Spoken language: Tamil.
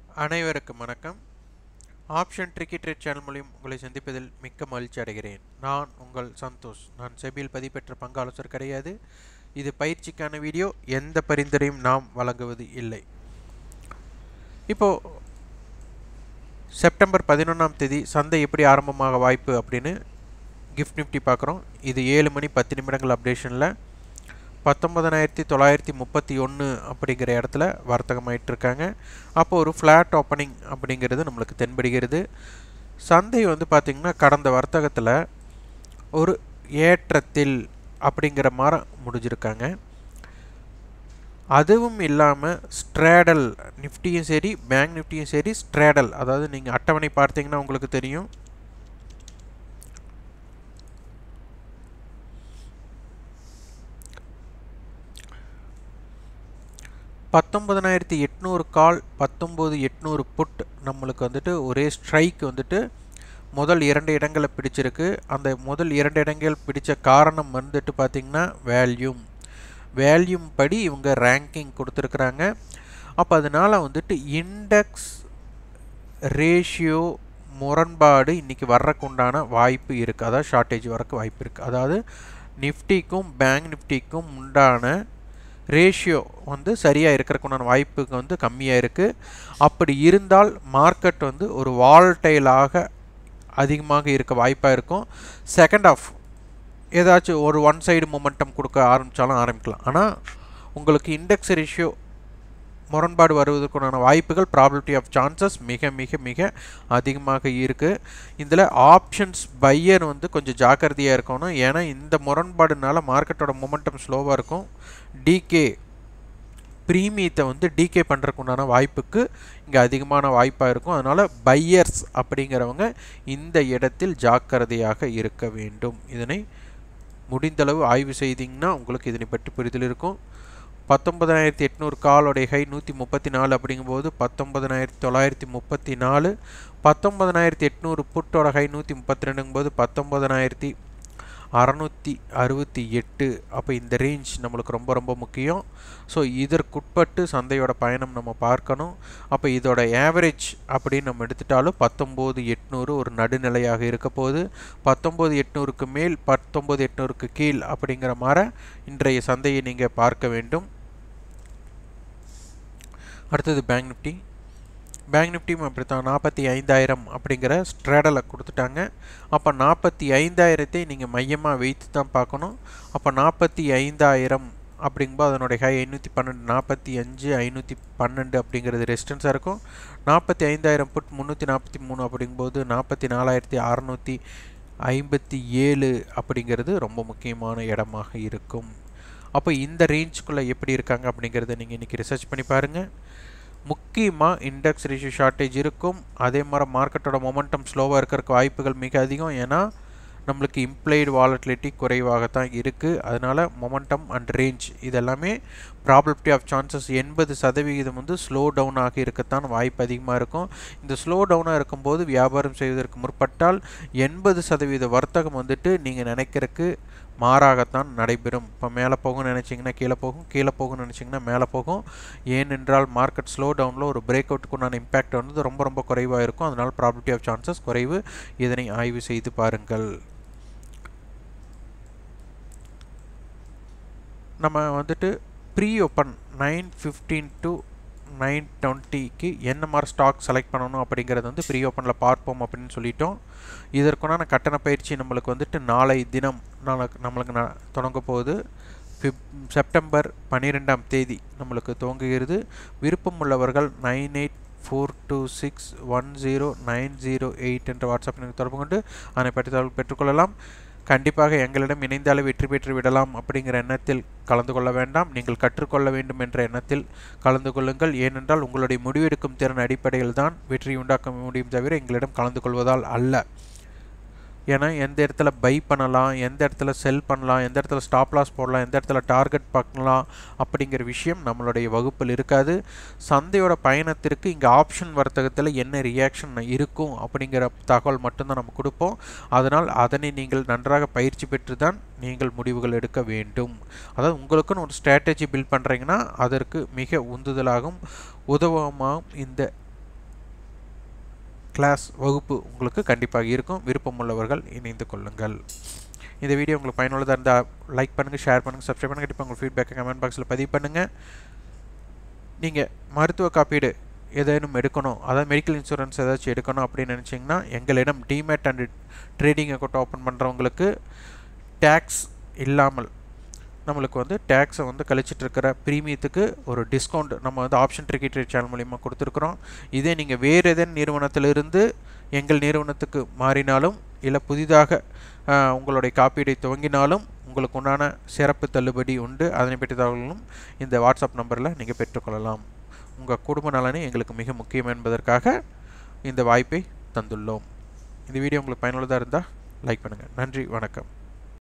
அனைவருக்கும் வணக்கம் ஆப்ஷன் ட்ரிக்கி ட்ரேட் சேனல் மூலியம் உங்களை சந்திப்பதில் மிக்க மகிழ்ச்சி அடைகிறேன் நான் உங்கள் சந்தோஷ் நான் செபியில் பதிப்பெற்ற பங்காலோசர் கிடையாது இது பயிற்சிக்கான வீடியோ எந்த பரிந்துரையும் நாம் வழங்குவது இல்லை இப்போ செப்டம்பர் பதினொன்றாம் தேதி சந்தை எப்படி ஆரம்பமாக வாய்ப்பு அப்படின்னு கிஃப்ட் நிஃப்டி பார்க்குறோம் இது ஏழு மணி பத்து நிமிடங்கள் அப்டேஷனில் பத்தொன்பதனாயிரத்தி தொள்ளாயிரத்தி முப்பத்தி ஒன்று அப்படிங்கிற இடத்துல வர்த்தகமாயிட்டு இருக்காங்க அப்போ ஒரு ஃப்ளாட் ஓப்பனிங் அப்படிங்கிறது நம்மளுக்கு தென்படுகிறது சந்தை வந்து பார்த்திங்கன்னா கடந்த வர்த்தகத்தில் ஒரு ஏற்றத்தில் அப்படிங்கிற மாதிரி முடிஞ்சிருக்காங்க அதுவும் இல்லாமல் ஸ்ட்ரேடல் நிஃப்டியும் சரி பேங்க் நிஃப்டியும் சரி ஸ்ட்ரேடல் அதாவது நீங்கள் அட்டவணை பார்த்தீங்கன்னா உங்களுக்கு தெரியும் பத்தொம்பதனாயிரத்தி எட்நூறு கால் பத்தொம்போது எட்நூறு புட் நம்மளுக்கு வந்துட்டு ஒரே ஸ்ட்ரைக் வந்துட்டு முதல் இரண்டு இடங்களை பிடிச்சிருக்கு அந்த முதல் இரண்டு இடங்கள் பிடிச்ச காரணம் வந்துட்டு பார்த்திங்கன்னா வேல்யூம் வேல்யூம் படி இவங்க ரேங்கிங் கொடுத்துருக்குறாங்க அப்போ அதனால் வந்துட்டு இண்டெக்ஸ் ரேஷியோ முரண்பாடு இன்றைக்கி வர்றக்கு உண்டான வாய்ப்பு இருக்குது அதாவது ஷார்ட்டேஜ் வரக்கு வாய்ப்பு இருக்குது அதாவது நிஃப்டிக்கும் பேங்க் நிஃப்டிக்கும் உண்டான ரேஷியோ வந்து சரியாக இருக்கிறக்குண்டான வாய்ப்புக்கு வந்து கம்மியாக இருக்குது அப்படி இருந்தால் மார்க்கெட் வந்து ஒரு வால்டைலாக அதிகமாக இருக்க வாய்ப்பாக இருக்கும் செகண்ட் ஆஃப் ஏதாச்சும் ஒரு ஒன் சைடு மொமெண்டம் கொடுக்க ஆரம்பித்தாலும் ஆரம்பிக்கலாம் ஆனால் உங்களுக்கு இண்டெக்ஸ் ரேஷியோ முரண்பாடு வருவதற்குண்டான வாய்ப்புகள் ப்ராபிலிட்டி ஆஃப் சான்சஸ் மிக மிக மிக அதிகமாக இருக்குது இதில் ஆப்ஷன்ஸ் பையர் வந்து கொஞ்சம் ஜாக்கிரதையாக இருக்கணும் ஏன்னா இந்த முரண்பாடுனால மார்க்கெட்டோட மொமெண்டம் ஸ்லோவாக இருக்கும் டிகே ப்ரீமியத்தை வந்து டிகே பண்ணுறதுக்கு உண்டான வாய்ப்புக்கு இங்கே அதிகமான வாய்ப்பாக இருக்கும் அதனால் பையர்ஸ் அப்படிங்கிறவங்க இந்த இடத்தில் ஜாக்கிரதையாக இருக்க வேண்டும் இதனை முடிந்தளவு ஆய்வு செய்தீங்கன்னா உங்களுக்கு இதனை பற்றி புரிதல் இருக்கும் பத்தொன்பதாயிரத்தி எட்நூறு காலோடைய ஹை நூற்றி முப்பத்தி நாலு அப்படிங்கும்போது பத்தொன்பதனாயிரத்தி தொள்ளாயிரத்தி முப்பத்தி நாலு பத்தொன்பதனாயிரத்தி எட்நூறு புட்டோட ஹை நூற்றி முப்பத்தி ரெண்டுங்கும்போது பத்தொன்பதனாயிரத்தி அறநூற்றி அறுபத்தி எட்டு அப்போ இந்த ரேஞ்ச் நம்மளுக்கு ரொம்ப ரொம்ப முக்கியம் ஸோ இதற்குட்பட்டு சந்தையோட பயணம் நம்ம பார்க்கணும் அப்போ இதோட ஆவரேஜ் அப்படின்னு நம்ம எடுத்துட்டாலும் பத்தொம்போது எட்நூறு ஒரு நடுநிலையாக இருக்க போது பத்தொம்போது எட்நூறுக்கு மேல் பத்தொம்போது எட்நூறுக்கு கீழ் அப்படிங்கிற மாதிரி இன்றைய சந்தையை நீங்கள் பார்க்க வேண்டும் அடுத்தது பேங்க் நிஃப்டி பேங்க் நிஃப்டியும் அப்படி தான் நாற்பத்தி ஐந்தாயிரம் அப்படிங்கிற ஸ்ட்ரேடலை கொடுத்துட்டாங்க அப்போ நாற்பத்தி ஐந்தாயிரத்தை நீங்கள் மையமாக வைத்து தான் பார்க்கணும் அப்போ நாற்பத்தி ஐந்தாயிரம் அப்படிங்கும்போது அதனுடைய ஹை ஐநூற்றி பன்னெண்டு நாற்பத்தி அஞ்சு ஐநூற்றி பன்னெண்டு அப்படிங்கிறது ரெசிஸ்டன்ஸாக இருக்கும் நாற்பத்தி ஐந்தாயிரம் புட் முந்நூற்றி நாற்பத்தி மூணு அப்படிங்கும்போது நாற்பத்தி நாலாயிரத்தி அறநூற்றி ஐம்பத்தி ஏழு அப்படிங்கிறது ரொம்ப முக்கியமான இடமாக இருக்கும் அப்போ இந்த ரேஞ்சுக்குள்ளே எப்படி இருக்காங்க அப்படிங்கிறத நீங்கள் இன்றைக்கி ரிசர்ச் பண்ணி பாருங்கள் முக்கியமாக இண்டெக்ஸ் ரேஷியோ ஷார்ட்டேஜ் இருக்கும் அதே மாதிரி மார்க்கெட்டோட மொமெண்டம் ஸ்லோவாக இருக்கிறதுக்கு வாய்ப்புகள் மிக அதிகம் ஏன்னா நம்மளுக்கு இம்ப்ளைடு வாலட்டிலிட்டி குறைவாகத்தான் இருக்குது அதனால் மொமெண்டம் அண்ட் ரேஞ்ச் இதெல்லாமே ப்ராபபிலிட்டி ஆஃப் சான்சஸ் எண்பது சதவிகிதம் வந்து ஸ்லோ டவுன் ஆகி இருக்கத்தான் வாய்ப்பு அதிகமாக இருக்கும் இந்த ஸ்லோ டவுனாக இருக்கும்போது வியாபாரம் செய்வதற்கு முற்பட்டால் எண்பது சதவீத வர்த்தகம் வந்துட்டு நீங்கள் நினைக்கிறதுக்கு மாறாகத்தான் நடைபெறும் இப்போ மேலே போகும்னு நினச்சிங்கன்னா கீழே போகும் கீழே போகும்னு நினச்சிங்கன்னா மேலே போகும் ஏனென்றால் மார்க்கெட் ஸ்லோ டவுனில் ஒரு பிரேக் அவுட்டுக்குண்டான இம்பேக்ட் வந்து ரொம்ப ரொம்ப குறைவாக இருக்கும் அதனால் ப்ராபிலிட்டி ஆஃப் சான்சஸ் குறைவு இதனை ஆய்வு செய்து பாருங்கள் நம்ம வந்துட்டு pre open nine fifteen to nine டுவெண்ட்டிக்கு என்ன மாதிரி ஸ்டாக் செலக்ட் பண்ணணும் அப்படிங்கிறது வந்து ப்ரீ ஓப்பனில் பார்ப்போம் அப்படின்னு சொல்லிட்டோம் இதற்குண்டான கட்டண பயிற்சி நம்மளுக்கு வந்துட்டு நாளை தினம் நாளைக்கு நம்மளுக்கு ந தொடங்க போகுது ஃபிப் செப்டம்பர் பன்னிரெண்டாம் தேதி நம்மளுக்கு துவங்குகிறது விருப்பம் உள்ளவர்கள் nine eight four two six one zero nine zero eight என்ற வாட்ஸ்அப் எனக்கு தொடர்பு கொண்டு அதனை பற்றி தகவல் பெற்றுக்கொள்ளலாம் கண்டிப்பாக எங்களிடம் இணைந்தாலே வெற்றி பெற்று விடலாம் அப்படிங்கிற எண்ணத்தில் கலந்து கொள்ள வேண்டாம் நீங்கள் கற்றுக்கொள்ள வேண்டும் என்ற எண்ணத்தில் கலந்து கொள்ளுங்கள் ஏனென்றால் உங்களுடைய முடிவெடுக்கும் திறன் அடிப்படையில் தான் வெற்றி உண்டாக்க முடியும் தவிர எங்களிடம் கலந்து கொள்வதால் அல்ல ஏன்னா எந்த இடத்துல பை பண்ணலாம் எந்த இடத்துல செல் பண்ணலாம் எந்த இடத்துல ஸ்டாப் லாஸ் போடலாம் எந்த இடத்துல டார்கெட் பார்க்கலாம் அப்படிங்கிற விஷயம் நம்மளுடைய வகுப்பில் இருக்காது சந்தையோட பயணத்திற்கு இங்கே ஆப்ஷன் வர்த்தகத்தில் என்ன ரியாக்ஷன் இருக்கும் அப்படிங்கிற தகவல் மட்டும்தான் நம்ம கொடுப்போம் அதனால் அதனை நீங்கள் நன்றாக பயிற்சி பெற்று தான் நீங்கள் முடிவுகள் எடுக்க வேண்டும் அதாவது உங்களுக்குன்னு ஒரு ஸ்ட்ராட்டஜி பில்ட் பண்ணுறீங்கன்னா அதற்கு மிக உந்துதலாகும் உதவமாகவும் இந்த கிளாஸ் வகுப்பு உங்களுக்கு கண்டிப்பாக இருக்கும் விருப்பமுள்ளவர்கள் இணைந்து கொள்ளுங்கள் இந்த வீடியோ உங்களுக்கு பயனுள்ளதாக இருந்தால் லைக் பண்ணுங்கள் ஷேர் பண்ணுங்கள் சப்ஸ்கிரைப் பண்ணுங்கள் கண்டிப்பாக உங்கள் ஃபீட்பேக்கை கமெண்ட் பாக்ஸில் பதிவு பண்ணுங்கள் நீங்கள் மருத்துவ காப்பீடு ஏதேனும் எடுக்கணும் அதாவது மெடிக்கல் இன்சூரன்ஸ் ஏதாச்சும் எடுக்கணும் அப்படின்னு நினச்சிங்கன்னா எங்களிடம் demat and trading account open பண்ணுறவங்களுக்கு டேக்ஸ் இல்லாமல் நம்மளுக்கு வந்து டேக்ஸை வந்து கழிச்சிட்டு இருக்கிற ப்ரீமியத்துக்கு ஒரு டிஸ்கவுண்ட் நம்ம வந்து ஆப்ஷன் ட்ரிக்கெட் சேனல் மூலிமா கொடுத்துருக்குறோம் இதே நீங்கள் வேறு ஏதேனும் நிறுவனத்திலிருந்து எங்கள் நிறுவனத்துக்கு மாறினாலும் இல்லை புதிதாக உங்களுடைய காப்பீடை துவங்கினாலும் உங்களுக்கு உண்டான சிறப்பு தள்ளுபடி உண்டு அதனை பற்றி தகவல்களும் இந்த வாட்ஸ்அப் நம்பரில் நீங்கள் பெற்றுக்கொள்ளலாம் உங்கள் குடும்ப நலனே எங்களுக்கு மிக முக்கியம் என்பதற்காக இந்த வாய்ப்பை தந்துள்ளோம் இந்த வீடியோ உங்களுக்கு பயனுள்ளதாக இருந்தால் லைக் பண்ணுங்கள் நன்றி வணக்கம்